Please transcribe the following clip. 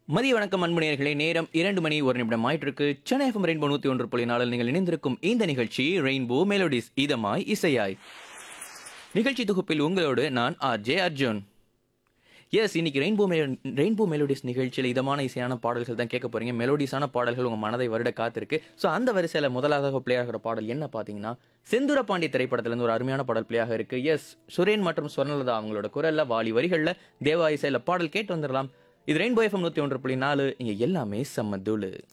மதிய வணக்கம் அன்புநேயர்களே நேரம் இரண்டு மணி ஒரு நிமிடம் ஆயிட்டிருக்கு சென்னை எஃப்எம் ரெயின்போ நூத்தி ஒன்று புள்ளி நாளில் நீங்கள் இணைந்திருக்கும் இந்த நிகழ்ச்சி ரெயின்போ மெலோடிஸ் இதமாய் இசையாய் நிகழ்ச்சி தொகுப்பில் உங்களோடு நான் ஆர் ஜே அர்ஜுன் எஸ் இன்னைக்கு ரெயின்போ மெலோ ரெயின்போ மெலோடிஸ் நிகழ்ச்சியில் இதமான இசையான பாடல்கள் தான் கேட்க போறீங்க மெலோடிஸான பாடல்கள் உங்கள் மனதை வருட காத்திருக்கு ஸோ அந்த வரிசையில் முதலாக பிளே ஆகிற பாடல் என்ன பார்த்தீங்கன்னா செந்துர பாண்டி திரைப்படத்திலிருந்து ஒரு அருமையான பாடல் பிளேயாக இருக்கு எஸ் சுரேன் மற்றும் சொர்ணலதா அவங்களோட குரல்ல வாலி வரிகளில் தேவா இசையில் பாடல் கேட்டு வந்துடலாம் இது ரெயின்போ எஃப்எம் நூற்றி ஒன்று புள்ளி நாலு இங்கே எல்லாமே செம்ம தூளு